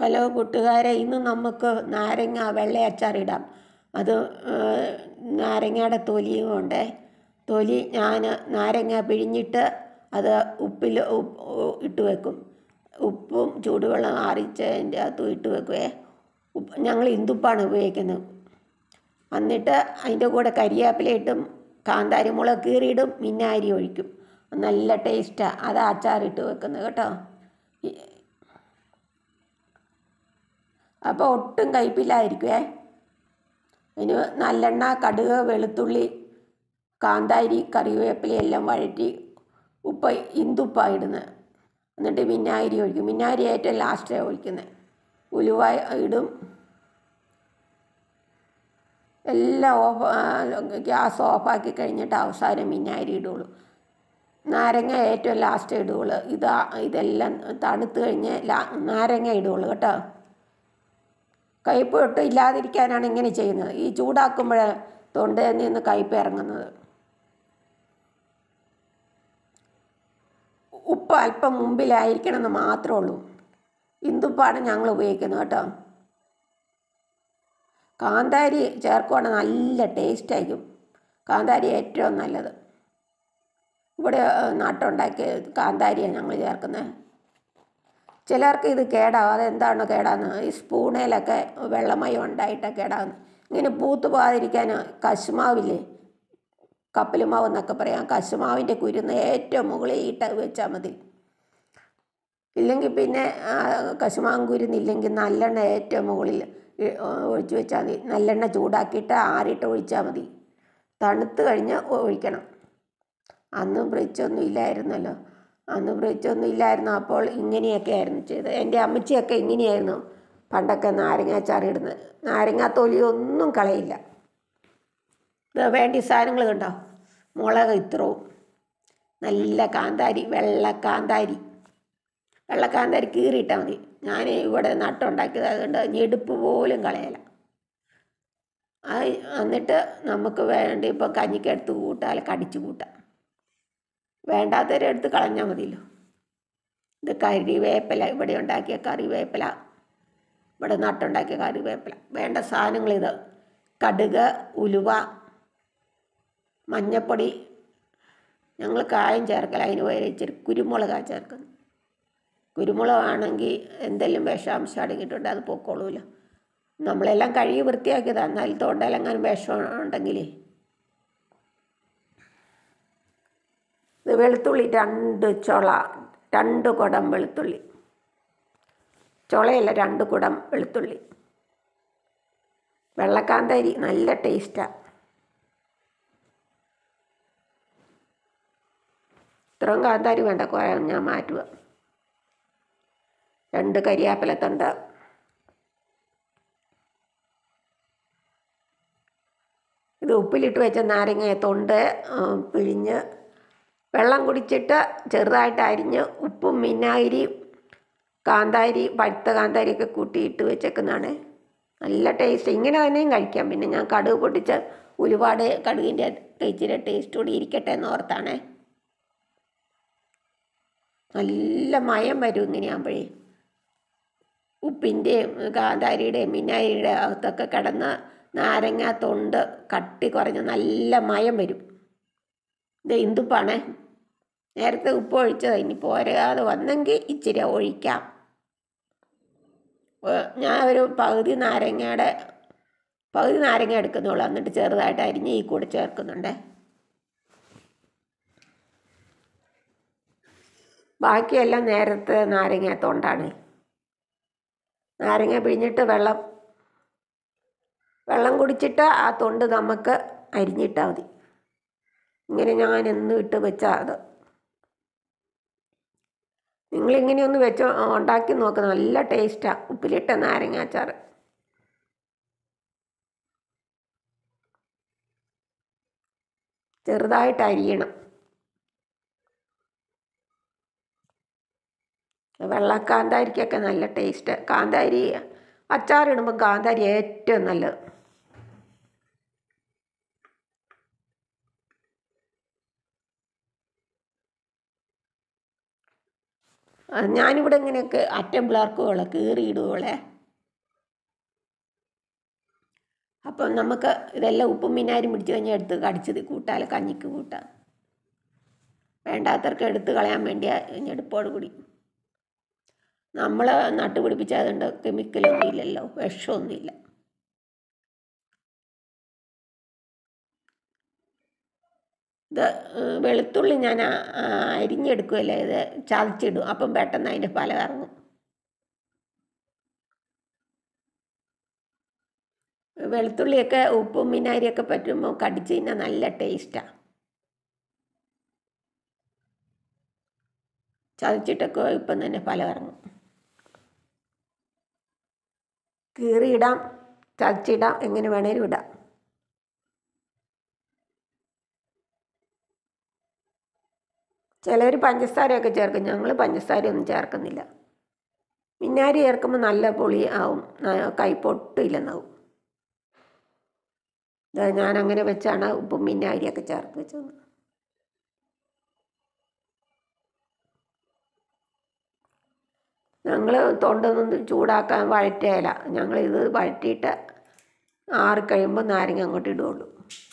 hello കൂട്ടുകാരെ ഇന്ന് നമുക്ക് നാരങ്ങ വെള്ള അച്ചാറിടാം അത് നാരങ്ങയുടെ തൊലിയും ഉണ്ട് തൊലി ഞാൻ നാരങ്ങ പിഴിഞ്ഞിട്ട് അത് ഉപ്പിൽ ഇട്ട് വെക്കും ഉപ്പും ചൂടുവെള്ളം ആറിച്ചതിൻ്റെ അകത്തും ഇട്ട് വെക്കുവേ ഉപ്പ് ഞങ്ങൾ ഇന്ദുപ്പാണ് ഉപയോഗിക്കുന്നത് എന്നിട്ട് അതിൻ്റെ കൂടെ കരിവേപ്പില ഇട്ടും കാന്താരി മുളക് കീറിയിടും വിനാഗിരി ഒഴിക്കും നല്ല ടേസ്റ്റാണ് അത് അച്ചാറിട്ട് വെക്കുന്നത് കേട്ടോ അപ്പോൾ ഒട്ടും കയ്പില്ലായിരിക്കുവേ അതിന് നല്ലെണ്ണ കടുക് വെളുത്തുള്ളി കാന്താരി കറിവേപ്പില എല്ലാം വഴറ്റി ഉപ്പ് ഇന്തുപ്പാണ് ഇടുന്നത് എന്നിട്ട് വിനാഗിരി ഒഴിക്കും വിനാഗിരി ഏറ്റവും ലാസ്റ്റാണ് ഒഴിക്കുന്നത് ഉലുവ ഇടും എല്ലാം ഓഫ് ഗ്യാസ് ഓഫാക്കി കഴിഞ്ഞിട്ട് അവസാനം വിനാഗിരി ഇടുള്ളൂ നാരങ്ങ ഏറ്റവും ലാസ്റ്റ് ഇടുകയുള്ളൂ ഇതാ ഇതെല്ലാം തണുത്ത് കഴിഞ്ഞ് ലാ നാരങ്ങ ഇടുകയുള്ളൂ കേട്ടോ കയ്പ് ഒട്ടും ഇല്ലാതിരിക്കാനാണ് ഇങ്ങനെ ചെയ്യുന്നത് ഈ ചൂടാക്കുമ്പോൾ തൊണ്ടയിൽ നിന്ന് കയ്പ് ഇറങ്ങുന്നത് ഉപ്പ് അല്പം മുമ്പിലായിരിക്കണം എന്ന് മാത്രമേ ഉള്ളൂ ഇന്ദുപ്പാണ് ഞങ്ങൾ ഉപയോഗിക്കുന്നത് കേട്ടോ കാന്താരി ചേർക്കുവാണെങ്കിൽ നല്ല ടേസ്റ്റ് ആയിരിക്കും കാന്താരി ഏറ്റവും നല്ലത് ഇവിടെ നാട്ടുണ്ടാക്കിയ കാന്താരിയാണ് ഞങ്ങൾ ചേർക്കുന്നത് ചിലർക്ക് ഇത് കേടാവും അതെന്താണ് കേടാന്ന് ഈ സ്പൂണേലൊക്കെ വെള്ളമയം ഉണ്ടായിട്ടൊക്കെ കേടാവുന്നു ഇങ്ങനെ പൂത്ത് പോകാതിരിക്കാൻ കശുമാവില്ലേ കപ്പലുമാവ് എന്നൊക്കെ പറയാം കശുമാവിൻ്റെ കുരുന്ന് ഏറ്റവും മുകളിൽ ഇട്ട് വെച്ചാൽ മതി ഇല്ലെങ്കിൽ പിന്നെ കശുമാവും കുരുന്നില്ലെങ്കിൽ നല്ലെണ്ണ ഏറ്റവും മുകളിൽ ഒഴിച്ച് വെച്ചാൽ മതി നല്ലെണ്ണ ചൂടാക്കിയിട്ട് ആറിയിട്ട് ഒഴിച്ചാൽ മതി തണുത്ത് കഴിഞ്ഞ് ഒഴിക്കണം അന്ന് ഫ്രിഡ്ജൊന്നും ഇല്ലായിരുന്നല്ലോ അന്ന് ഫ്രിഡ്ജൊന്നും ഇല്ലായിരുന്നു അപ്പോൾ ഇങ്ങനെയൊക്കെ ആയിരുന്നു ചെയ്തത് എൻ്റെ അമ്മച്ചിയൊക്കെ ഇങ്ങനെയായിരുന്നു പണ്ടൊക്കെ നാരങ്ങാച്ചാർ ഇടുന്നത് നാരങ്ങാ തൊലി ഒന്നും കളയില്ല ഇത് വേണ്ടി സാധനങ്ങൾ കണ്ടോ മുളക് ഇത്രവും നല്ല കാന്താരി വെള്ള കാന്താരി വെള്ള കാന്താരി കീറിയിട്ടാൽ മതി ഞാൻ ഇവിടെ നട്ടുണ്ടാക്കിയത് അതുകൊണ്ട് ഞെടുപ്പ് പോലും കളയല എന്നിട്ട് നമുക്ക് വേണ്ടി ഇപ്പോൾ കഞ്ഞിക്കെടുത്ത് കൂട്ടാം അല്ല കടിച്ചു കൂട്ടാം വേണ്ടാത്തവരെടുത്ത് കളഞ്ഞാൽ മതിയല്ലോ ഇത് കറിവേപ്പില ഇവിടെ ഉണ്ടാക്കിയ കറിവേപ്പില ഇവിടെ നട്ടുണ്ടാക്കിയ കറിവേപ്പില വേണ്ട സാധനങ്ങൾ ഇത് കടുക് ഉലുവ മഞ്ഞപ്പൊടി ഞങ്ങൾ കായം ചേർക്കല അതിന് പകരം ഇച്ചിരി കുരുമുളകാണ് ചേർക്കുന്നത് കുരുമുളകാണെങ്കിൽ എന്തെങ്കിലും വിഷാംശം അടങ്ങിയിട്ടുണ്ട് അത് പൊക്കോളൂല്ലോ നമ്മളെല്ലാം കഴുകി വൃത്തിയാക്കിയതാണ് എന്നാൽ തൊണ്ടയിലെങ്ങാനും വിഷം ഉണ്ടെങ്കിലേ ഇത് വെളുത്തുള്ളി രണ്ട് ചുള രണ്ട് കുടം വെളുത്തുള്ളി ചുളയല്ല രണ്ട് കുടം വെളുത്തുള്ളി വെള്ളക്കാന്താരി നല്ല ടേസ്റ്റാണ് ഇത്രയും കാന്താരി വേണ്ട കുറേ ഞാൻ മാറ്റുക രണ്ട് കരിയാപ്പിലത്തണ്ട് ഇത് ഉപ്പിലിട്ട് വെച്ച നാരങ്ങയെ തൊണ്ട് പിഴിഞ്ഞ് വെള്ളം കുടിച്ചിട്ട് ചെറുതായിട്ട് അരിഞ്ഞ് ഉപ്പും വിനാഗിരിയും കാന്താരി പഴുത്ത കാന്താരിയൊക്കെ കൂട്ടിയിട്ട് വെച്ചേക്കുന്നതാണ് നല്ല ടേസ്റ്റ് ഇങ്ങനെ തന്നെയും കഴിക്കാം പിന്നെ ഞാൻ കടുക് പൊട്ടിച്ച് ഒരുപാട് കടുകിൻ്റെ ഇച്ചിരി ടേസ്റ്റ് കൂടി ഇരിക്കട്ടെ എന്ന് ഓർത്താണേ നല്ല മയം വരും ഇങ്ങനെയാകുമ്പോഴേ ഉപ്പിൻ്റെയും കാന്താരിയുടെയും വിനാഗിരിയുടെ അകത്തൊക്കെ കിടന്ന് നാരങ്ങ തൊണ്ട് കട്ടി കുറഞ്ഞ് നല്ല മയം വരും ഇത് ഇന്ദുപ്പാണേ നേരത്തെ ഉപ്പ് ഒഴിച്ചത് ഇനി പോരാതെ വന്നെങ്കിൽ ഇച്ചിരി ഒഴിക്കാം ഞാൻ ഒരു പകുതി നാരങ്ങയുടെ പകുതി നാരങ്ങ എടുക്കുന്നുള്ളൂ എന്നിട്ട് ചെറുതായിട്ട് അരിഞ്ഞ് ഈ കൂടെ ചേർക്കുന്നുണ്ടേ ബാക്കിയെല്ലാം നേരത്തെ നാരങ്ങ തൊണ്ടാണ് നാരങ്ങ പിഴിഞ്ഞിട്ട് വെള്ളം വെള്ളം കുടിച്ചിട്ട് ആ തൊണ്ട് നമുക്ക് അരിഞ്ഞിട്ടാൽ മതി ഇങ്ങനെ ഞാൻ എന്നും ഇട്ട് വെച്ചാൽ അത് നിങ്ങളിങ്ങനെ ഒന്ന് വെച്ച് ഉണ്ടാക്കി നോക്ക് നല്ല ടേസ്റ്റാണ് ഉപ്പിലിട്ട നാരങ്ങ അച്ചാർ ചെറുതായിട്ട് അരിയണം വെള്ള കാന്താരിക്കൊക്കെ നല്ല ടേസ്റ്റ് കാന്താരി അച്ചാറിടുമ്പോൾ കാന്താരി ഏറ്റവും നല്ലത് ആ, ഞാനിവിടെ ഇങ്ങനെയൊക്കെ അറ്റം പിളർക്കുകയുള്ളൂ കീറിയിടുകയുള്ളേ അപ്പം നമുക്ക് ഇതെല്ലാം ഉപ്പും മിനാരും പിടിച്ച് കഴിഞ്ഞാൽ എടുത്ത് കടിച്ചത് കൂട്ടാൽ കഞ്ഞിക്ക് കൂട്ടാം വേണ്ടാത്തവർക്ക് എടുത്ത് കളയാൻ വേണ്ടിയാ ഞെടുപ്പോട് കൂടി നമ്മൾ നട്ടുപിടിപ്പിച്ച അതുകൊണ്ട് കെമിക്കലൊന്നും ഇല്ലല്ലോ വിഷമൊന്നുമില്ല ഇത് ഏഹ്, വെളുത്തുള്ളി ഞാൻ ആ- ആ അരിഞ്ഞെടുക്കുമല്ലേ ഇത് ചതച്ചിടും അപ്പം പെട്ടെന്ന് അതിൻ്റെ ഫലം ഇറങ്ങും വെളുത്തുള്ളിയൊക്കെ ഉപ്പും മിനാരിയൊക്കെ പറ്റുമ്പോൾ കടിച്ച് കഴിഞ്ഞാൽ നല്ല ടേസ്റ്റാണ് ചതച്ചിട്ടൊക്കെ ഇപ്പം തന്നെ ഫലം ഇറങ്ങും കീറിയിടാം ചതച്ചിടാം എങ്ങനെ വേണേലും ഇടാം ചിലർ പഞ്ചസാരയൊക്കെ ചേർക്കും ഞങ്ങൾ പഞ്ചസാരയൊന്നും ചേർക്കുന്നില്ല മിന്നാരി ചേർക്കുമ്പോൾ നല്ല പുളി ആവും ന- കൈപ്പൊട്ടില്ലെന്നാവും ഇത് ഞാൻ അങ്ങനെ വെച്ചാണ് ഉപ്പും മിന്നാരിയൊക്കെ ചേർത്ത് വെച്ചത് ഞങ്ങൾ തൊണ്ടൊന്നും ചൂടാക്കാൻ വഴറ്റുകയില്ല ഞങ്ങളിത് വഴറ്റിയിട്ട് ആറിക്കഴിയുമ്പോൾ നാരങ്ങ അങ്ങോട്ട് ഇടുകയുള്ളൂ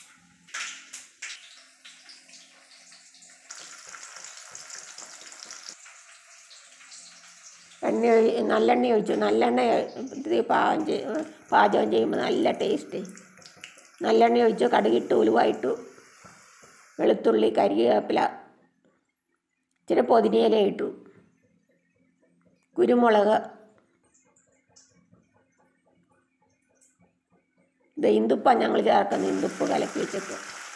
എണ്ണ ഒഴി- നല്ലെണ്ണ ഒഴിച്ചു നല്ലെണ്ണ ഇത് പാകം ചെയ്യ പാചകം ചെയ്യുമ്പോൾ നല്ല ടേസ്റ്റ് നല്ലെണ്ണ ഒഴിച്ചു കടുകിട്ടു ഉലുവായിട്ടു വെളുത്തുള്ളി കരിവേപ്പില ഇച്ചിരി പൊതിനയില ഇട്ടു കുരുമുളക് ഇത് ഇന്ദുപ്പാണ് ഞങ്ങൾ ചേർക്കുന്നത് ഇന്ദുപ്പ് കലക്കി വെച്ചപ്പോൾ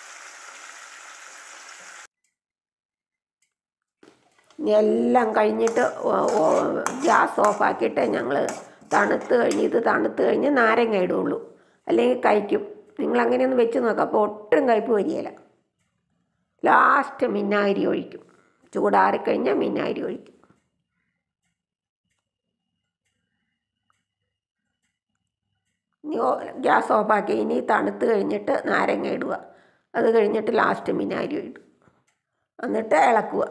ഇനി എല്ലാം കഴിഞ്ഞിട്ട് ഓ- ഓ- ഗ്യാസ് ഓഫാക്കിയിട്ട് ഞങ്ങൾ തണുത്ത് കഴിഞ്ഞ് ഇത് തണുത്ത് കഴിഞ്ഞ് നാരങ്ങ ഇടുള്ളൂ അല്ലെങ്കിൽ കഴിക്കും നിങ്ങൾ അങ്ങനെയൊന്ന് വെച്ച് നോക്കാം അപ്പോൾ ഒട്ടും കയ്പ്പ് വരികയില്ല ലാസ്റ്റ് മിന്നാരി ഒഴിക്കും ചൂടാറിക്കഴിഞ്ഞാൽ മിന്നാരി ഒഴിക്കും ഇനി ഓ- ഗ്യാസ് ഓഫാക്കി ഇനി തണുത്ത് കഴിഞ്ഞിട്ട് നാരങ്ങ ഇടുക അത് കഴിഞ്ഞിട്ട് ലാസ്റ്റ് മിനാരി ഇടും എന്നിട്ട് ഇളക്കുക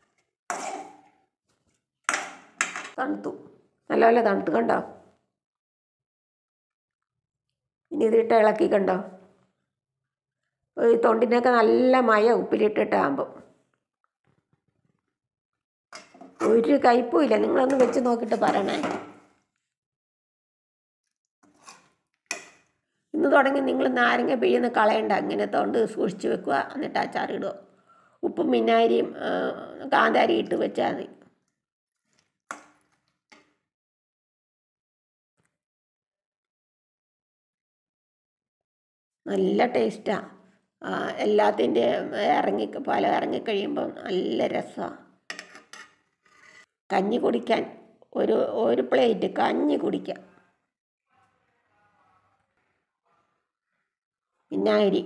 തണുത്തു നല്ലപോലെ തണുത്ത് കണ്ടോ ഇനി ഇതിട്ട് ഇളക്കി കണ്ടോ ഈ തൊണ്ടിനൊക്കെ നല്ല മയ ഉപ്പിലിട്ടിട്ടാകുമ്പോൾ ഒരു കയ്പും ഇല്ല നിങ്ങളൊന്ന് വെച്ച് നോക്കിയിട്ട് പറയണേ ഇന്ന് തുടങ്ങി നിങ്ങൾ നാരങ്ങ പിഴിയുന്ന കളയണ്ട അങ്ങനെ തൊണ്ട് സൂക്ഷിച്ച് വെക്കുക എന്നിട്ട് അച്ചാറിടുക ഉപ്പും മിനാരിയും ആ, കാന്താരി ഇട്ട് വെച്ചാൽ മതി നല്ല ടേസ്റ്റാണ് എല്ലാത്തിൻ്റെ ഇറങ്ങി ഫലം ഇറങ്ങിക്കഴിയുമ്പോൾ നല്ല രസമാണ് കഞ്ഞി കുടിക്കാൻ ഒരു ഒരു പ്ലേറ്റ് കഞ്ഞി കുടിക്കാം വിനാഗിരി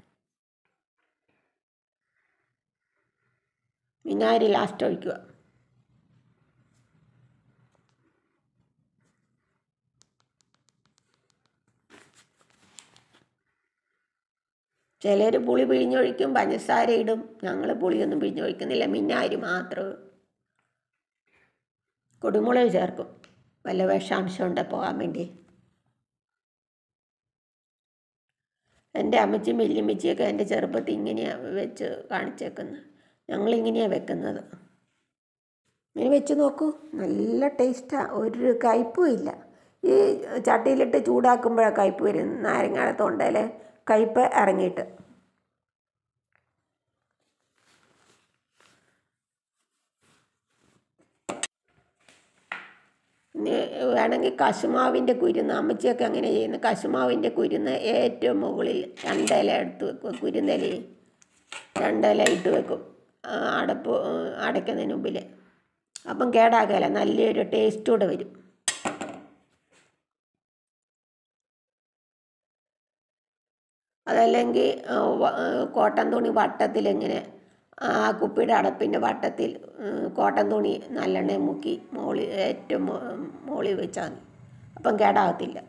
വിനാഗിരി ലാസ്റ്റ് ഒഴിക്കുക ചിലർ പുളി പിഴിഞ്ഞൊഴിക്കും പഞ്ചസാര ഇടും ഞങ്ങൾ പുളിയൊന്നും പിഴിഞ്ഞൊഴിക്കുന്നില്ല മിന്നാരി മാത്രം കുരുമുളക് ചേർക്കും വല്ല വിഷാംശം ഉണ്ട് പോകാൻ വേണ്ടി എൻ്റെ അമ്മച്ചിയും വല്യമ്മച്ചിയൊക്കെ എൻ്റെ ചെറുപ്പത്തിൽ ഇങ്ങനെയാണ് വെച്ച് കാണിച്ചേക്കുന്നത് ഞങ്ങളിങ്ങനെയാണ് വെക്കുന്നത് ഇങ്ങനെ വെച്ച് നോക്കൂ നല്ല ടേസ്റ്റാണ് ഒരു കയ്പും ഇല്ല ഈ ചട്ടിയിലിട്ട് ചൂടാക്കുമ്പോഴാണ് കയ്പ് വരും നാരങ്ങയുടെ തൊണ്ടയിൽ കയ്പ് ഇറങ്ങിയിട്ട് ഇനി വേണമെങ്കിൽ കശുമാവിൻ്റെ കുരുന്ന് അമ്മച്ചിയൊക്കെ അങ്ങനെ ചെയ്യുന്നത് കശുമാവിൻ്റെ കുരുന്ന് ഏറ്റവും മുകളിൽ രണ്ടില എടുത്ത് വെക്കും കുരുന്നില രണ്ടില ഇട്ട് വെക്കും ആ, അടപ്പ് ആ, അടയ്ക്കുന്നതിന് മുമ്പിൽ അപ്പം കേടാകല നല്ലൊരു ടേസ്റ്റൂടെ വരും അതല്ലെങ്കിൽ ആ, വ- ആ, കോട്ടൻ തുണി വട്ടത്തിൽ ഇങ്ങനെ ആ കുപ്പിയുടെ അടപ്പിൻ്റെ വട്ടത്തിൽ ഉം, കോട്ടൻ തുണി നല്ലെണ്ണ മുക്കി മോളി ഏറ്റവും മോ- മോളിൽ വെച്ചാൽ മതി അപ്പം കേടാകത്തില്ല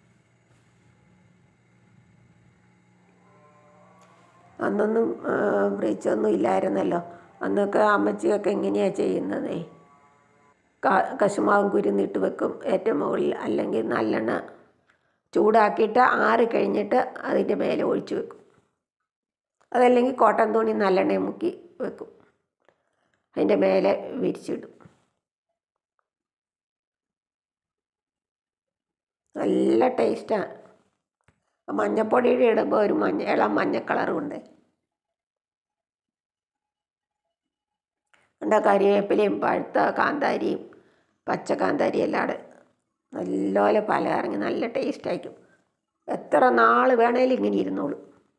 അന്നൊന്നും ഫ്രിഡ്ജൊന്നും ഇല്ലായിരുന്നല്ലോ അന്നൊക്കെ അമ്മച്ചിയൊക്കെ ഇങ്ങനെയാണ് ചെയ്യുന്നതേ കശുമാവും കുരുന്നിട്ട് വെക്കും ഏറ്റവും മുകളിൽ അല്ലെങ്കിൽ നല്ലെണ്ണ ചൂടാക്കിയിട്ട് ആറി കഴിഞ്ഞിട്ട് അതിൻ്റെ മേലെ ഒഴിച്ച് വെക്കും അതല്ലെങ്കിൽ കോട്ടൺ തുണി നല്ലെണ്ണയും മുക്കി വെക്കും അതിൻ്റെ മേലെ വിരിച്ചിടും നല്ല ടേസ്റ്റാണ് മഞ്ഞപ്പൊടിയുടെ ഇടുമ്പോൾ ഒരു മഞ്ഞ ഇളം മഞ്ഞ കളറും ഉണ്ട് എന്താ കരിവേപ്പിലയും പഴുത്ത കാന്താരിയും പച്ച കാന്താരിയും എല്ലാം കൂടെ നല്ലപോലെ പല ഇറങ്ങി നല്ല ടേസ്റ്റ് ആയിരിക്കും എത്ര നാൾ വേണേലും ഇങ്ങനെ ഇരുന്നോളൂ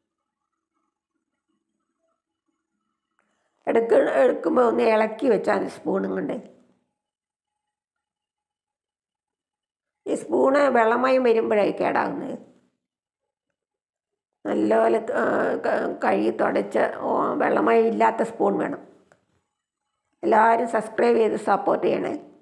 എടുക്ക എടുക്കുമ്പോൾ ഒന്ന് ഇളക്കി വെച്ചാൽ മതി സ്പൂണും കൊണ്ട് ഈ സ്പൂണ് വെള്ളമയം വരുമ്പോഴായി കേടാകുന്നത് നല്ലപോലെ കഴുകി തുടച്ച് വെള്ളമയം ഇല്ലാത്ത സ്പൂൺ വേണം എല്ലാവരും സബ്സ്ക്രൈബ് ചെയ്ത് സപ്പോർട്ട് ചെയ്യണേ